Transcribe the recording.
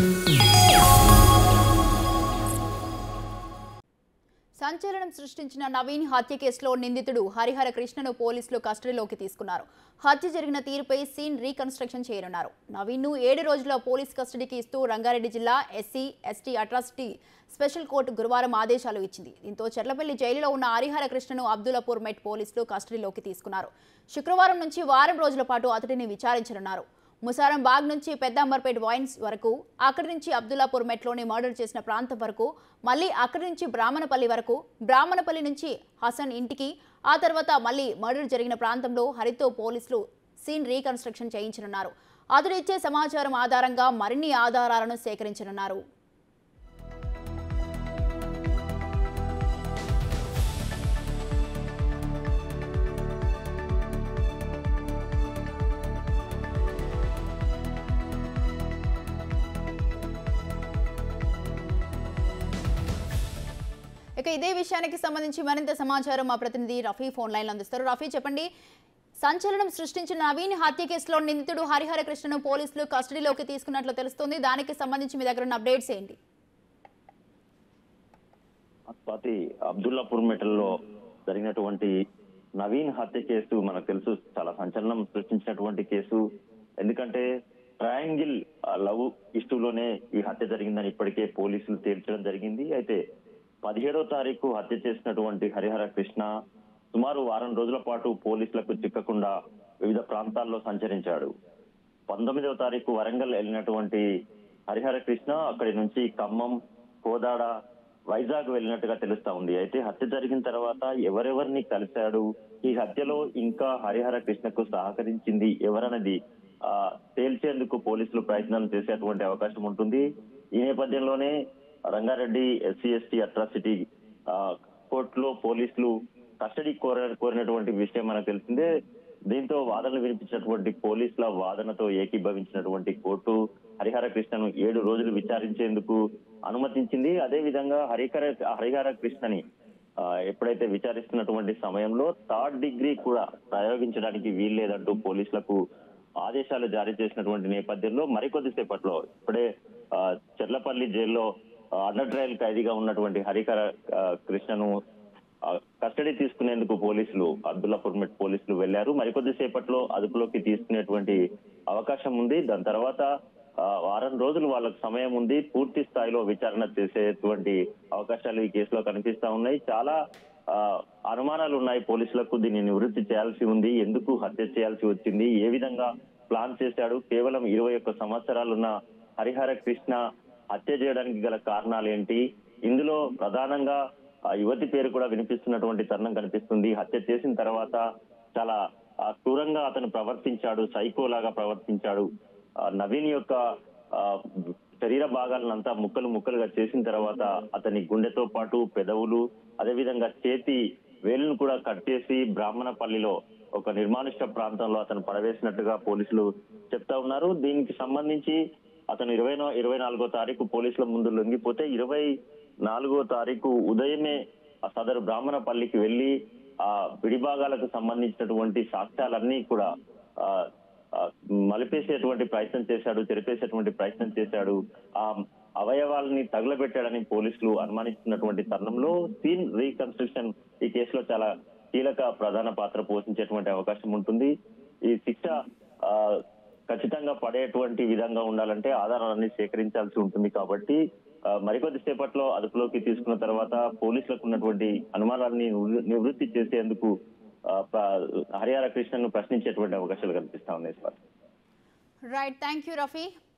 సంచలనం సృష్టించిన నవీన్ హత్య కేసులో నిందితుడు హరిహర కృష్ణను పోలీసులు కస్టడీలోకి తీసుకున్నారు హత్య జరిగిన తీరుపై సీన్ రీకన్స్ట్రక్షన్ చేయనున్నారు నవీన్ను ఏడు రోజుల పోలీస్ కస్టడీకి ఇస్తూ రంగారెడ్డి జిల్లా SC ST atrocity special court గురువారం ఆదేశాలు ఇచ్చింది దీంతో చెర్లపల్లి జైలులో ఉన్న హరిహర కృష్ణను అబ్దుల్లాపూర్ మెట్ పోలీసులు కస్టడీలోకి తీసుకున్నారు శుక్రవారం నుంచి వారం రోజుల పాటు అతడిని విచారించనున్నారు ముసారం బాగ్ నుంచి పెద్ద అంబర్పేట్ వైన్స్ వరకు అక్కడి నుంచి అబ్దుల్లాపూర్ మెట్లోని మర్డర్ చేసిన ప్రాంతం వరకు మళ్ళీ అక్కడి నుంచి బ్రాహ్మణపల్లి వరకు బ్రాహ్మణపల్లి నుంచి హసన్ ఇంటికి ఆ తర్వాత మళ్ళీ మర్డర్ జరిగిన ప్రాంతంలో హరితో పోలీసులు సీన్ రీకన్స్ట్రక్షన్ చేయించనున్నారు అతడు ఇచ్చే సమాచారం ఆధారంగా మరిన్ని ఆధారాలను సేకరించనున్నారు ఇక ఇదే విషయానికి సంబంధించి మరింత సమాచారం మా ప్రతినిధి రఫీ ఫోన్ లైన్లో అందిస్తారు రఫీ చెప్పండి సంచలనం సృష్టించిన నవీన్ హత్య కేసులో నిందితుడు హరిహర కృష్ణను పోలీసులు కస్టడీలోకి తీసుకున్నట్లు తెలుస్తోంది దానికి సంబంధించి మీ దగ్గర ఉన్న అప్డేట్స్ ఏంటి స్వాతి అబ్దుల్లాపూర్ మెటల్లో జరిగినటువంటి నవీన్ హత్య కేసు మనకు తెలుసు చాలా సంచలనం సృష్టించినటువంటి కేసు ఎందుకంటే ట్రయాంగిల్ లవ్ ఇష్యూలోనే ఈ హత్య జరిగిందని ఇప్పటికే పోలీసులు తేల్చడం జరిగింది అయితే పదిహేడో తారీఖు హత్య చేసినటువంటి హరిహర కృష్ణ సుమారు వారం రోజుల పాటు పోలీసులకు చిక్కకుండా వివిధ ప్రాంతాల్లో సంచరించాడు పంతొమ్మిదవ తారీఖు వరంగల్ వెళ్ళినటువంటి హరిహర కృష్ణ అక్కడి నుంచి ఖమ్మం కోదాడ వైజాగ్ వెళ్ళినట్టుగా తెలుస్తా ఉంది అయితే హత్య జరిగిన తర్వాత ఎవరెవరిని కలిశాడు ఈ హత్యలో ఇంకా హరిహర కృష్ణకు సహకరించింది ఎవరన్నది ఆ తేల్చేందుకు పోలీసులు ప్రయత్నాలు చేసేటువంటి అవకాశం ఉంటుంది ఈ నేపథ్యంలోనే రంగారెడ్డి ఎస్సీ ఎస్టీ అట్రాసిటీ కోర్టులో పోలీసులు కస్టడీ కోర కోరినటువంటి విషయం మనకు తెలిసిందే దీంతో వాదనలు వినిపించినటువంటి పోలీసుల వాదనతో ఏకీభవించినటువంటి కోర్టు హరిహర కృష్ణను ఏడు రోజులు విచారించేందుకు అనుమతించింది అదే విధంగా హరిహర హరిహర కృష్ణని ఆ, ఎప్పుడైతే విచారిస్తున్నటువంటి సమయంలో థర్డ్ డిగ్రీ కూడా ప్రయోగించడానికి వీల్లేదంటూ పోలీసులకు ఆదేశాలు జారీ చేసినటువంటి నేపథ్యంలో మరికొద్ది సేపట్లో ఇప్పుడే ఆ, చెర్లపల్లి జైల్లో ఆ, అండర్ ట్రయల్ ఖైదీగా ఉన్నటువంటి హరిహర ఆ, కృష్ణను ఆ, కస్టడీ తీసుకునేందుకు పోలీసులు అబ్దుల్లాపూర్ మెట్ పోలీసులు వెళ్లారు మరికొద్ది సేపట్లో అదుపులోకి తీసుకునేటువంటి అవకాశం ఉంది దాని తర్వాత ఆ, వారం రోజులు వాళ్ళకు సమయం ఉంది పూర్తి స్థాయిలో విచారణ చేసేటువంటి అవకాశాలు ఈ కేసులో కనిపిస్తా ఉన్నాయి చాలా ఆ, అనుమానాలు ఉన్నాయి పోలీసులకు దీన్ని నివృత్తి చేయాల్సి ఉంది ఎందుకు హత్య చేయాల్సి వచ్చింది ఏ విధంగా ప్లాన్ చేశాడు కేవలం ఇరవై ఒక్క సంవత్సరాలున్న హరిహర కృష్ణ హత్య చేయడానికి గల కారణాలు ఏంటి ఇందులో ప్రధానంగా ఆ యువతి పేరు కూడా వినిపిస్తున్నటువంటి తరుణం కనిపిస్తుంది హత్య చేసిన తర్వాత చాలా ఆ, క్రూరంగా అతను ప్రవర్తించాడు సైకో లాగా ప్రవర్తించాడు ఆ, నవీన్ యొక్క ఆ, శరీర భాగాలనంతా ముక్కలు ముక్కలుగా చేసిన తర్వాత అతని గుండెతో పాటు పెదవులు అదేవిధంగా చేతి వేలును కూడా కట్ చేసి బ్రాహ్మణపల్లిలో ఒక నిర్మానుష్ట ప్రాంతంలో అతను పడవేసినట్టుగా పోలీసులు చెప్తా ఉన్నారు దీనికి సంబంధించి అతను ఇరవై ఇరవై నాలుగో తారీఖు పోలీసుల ముందు లొంగిపోతే ఇరవై నాలుగో తారీఖు ఉదయమే ఆ సదరు బ్రాహ్మణపల్లికి వెళ్లి ఆ విడిభాగాలకు సంబంధించినటువంటి సాక్ష్యాలన్నీ కూడా ఆ ఆ, మలిపేసేటువంటి ప్రయత్నం చేశాడు తెరిపేసేటువంటి ప్రయత్నం చేశాడు ఆ అవయవాలని తగులబెట్టాడని పోలీసులు అనుమానిస్తున్నటువంటి తరుణంలో సీన్ రీకన్స్ట్రక్షన్ ఈ కేసులో చాలా కీలక ప్రధాన పాత్ర పోషించేటువంటి అవకాశం ఉంటుంది ఈ శిక్ష ఆ, ఖచ్చితంగా పడేటువంటి విధంగా ఉండాలంటే ఆధారాలన్నీ సేకరించాల్సి ఉంటుంది కాబట్టి ఆ, మరికొద్ది సేపట్లో అదుపులోకి తీసుకున్న తర్వాత పోలీసులకు ఉన్నటువంటి అనుమానాన్ని నివృ- నివృత్తి చేసేందుకు ఆ, ప్ర- హరిహర కృష్ణను ప్రశ్నించేటువంటి అవకాశాలు కనిపిస్తా ఉన్నాయి sir right thank you Rafi